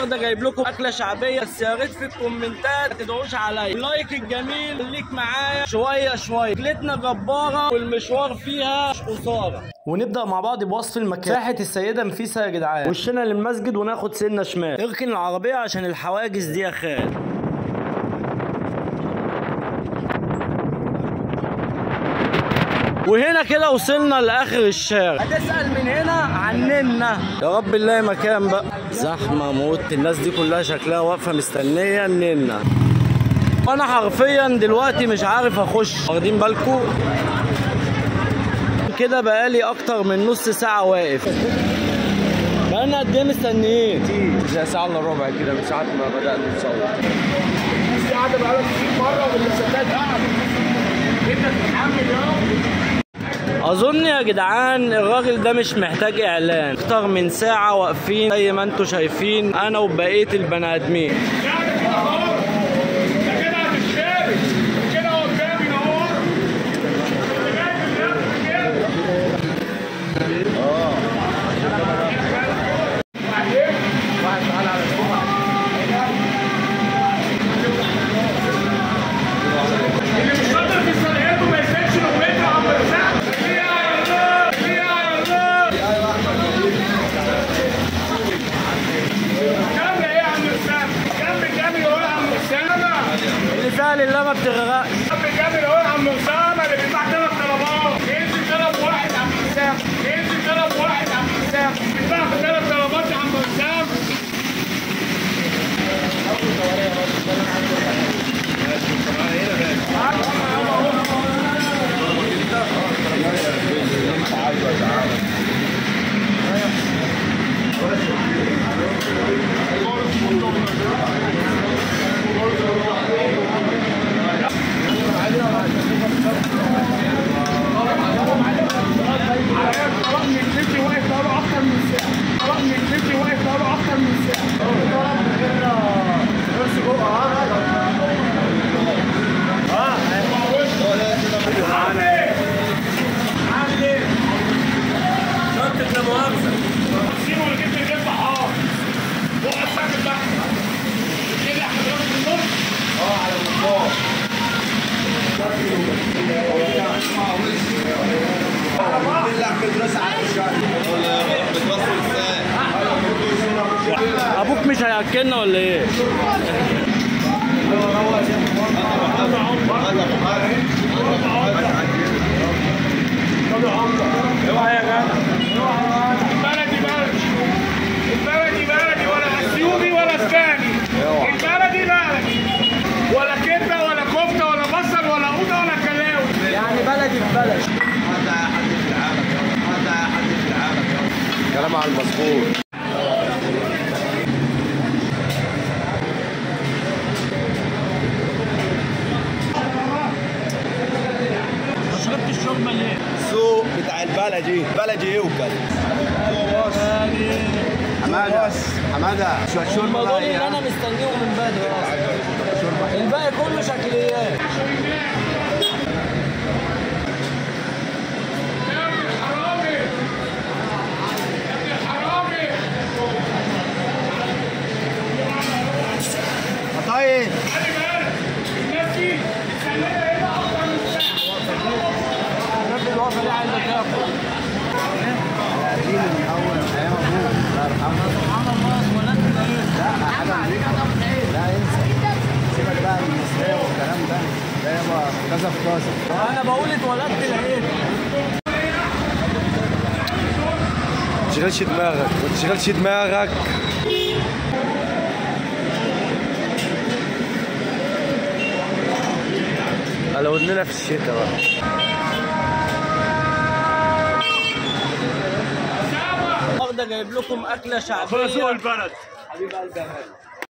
النهارده جايب لكم اكله شعبيه بس يا ريت في الكومنتات ما تدعوش عليا اللايك الجميل خليك معايا شويه شويه اكلتنا جباره والمشوار فيها مش قصاره ونبدا مع بعض بوصف المكان ساحه السيده نفيسه يا جدعان وشنا للمسجد وناخد سنه شمال اركن العربيه عشان الحواجز دي يا خال وهنا كده وصلنا لاخر الشارع هتسال من هنا عننا يا رب نلاقي مكان بقى زحمه موت الناس دي كلها شكلها واقفه مستنيه ننا وانا حرفيا دلوقتي مش عارف اخش واخدين بالكم كده بقالي اكتر من نص ساعه واقف بقالنا قد ايه مستنيين زي ساعة الا ربع كده من ساعة ما بدأنا نصور قاعدة بقالك كتير مرة والمسدات قاعدة انت تتحمل يا اظن يا جدعان الراجل ده مش محتاج اعلان اكتر من ساعه واقفين زي ما انتم شايفين انا وبقيه البني ادمين يعني كده اهو انت كده هتتشارك كده قدامي اهو انت جاي من نفسك كده اللي مش شاطر في الصلاحيات وما يسالش لغته عم الرزاق ليه يا الله ليه يا الله كمل ايه يا عم الرزاق كمل كمل اهو يا عم اسامه اللي سهل الله ما بتغرقش كمل كمل اهو يا عم اسامه اللي بيدفع ثلاث طلبات انزل طلب واحد يا عم اسامه انزل طلب واحد يا عم اسامه بيدفع في ثلاث طلبات يا عم اسامه طلب من البيت واقف بقاله اكتر من ساعه طلب من البيت واقف بقاله اكتر من ساعه عامل ايه؟ عامل ايه؟ شنطة لا مؤاخذة سيبه اللي جبت الجيب حار وقف ساكت بقى كده حضرتك في النص ابوك مش هياكلنا ولا ايه البلدي بلدي البلدي بلدي ولا اثيوبي ولا اسباني البلدي بلدي ولا كبده ولا كفته ولا بصل ولا قوطه ولا كلاوي يعني بلدي ببلد كلام على المظبوط شربت الشوربه ليه؟ السوق بتاع البلدي بلدي يوكل حمادة حمادة شوية شرب هم دول اللي بقى انا مستنيهم من بدري اصلا الباقي كله شكليات يا ابن الحرامي يا ابن الحرامي طيب خلي بالك الناس دي خليها هنا اكتر من ساعه الراجل الوقفه دي عايزه تاكل قديم من اول ايام ابوه الله يرحمه سبحان الله ولدت ايه؟ لا حاجه نضيفة. لا انسى سيبك بقى من المصريه والكلام ده ده يابا كذا في كذا انا بقول اتولدت لقيت ما تشغلش دماغك ما تشغلش دماغك على ودننا في الشتاء بقى النهارده جايب لكم اكله شعبيه البلد حبيب قلبي يا غالي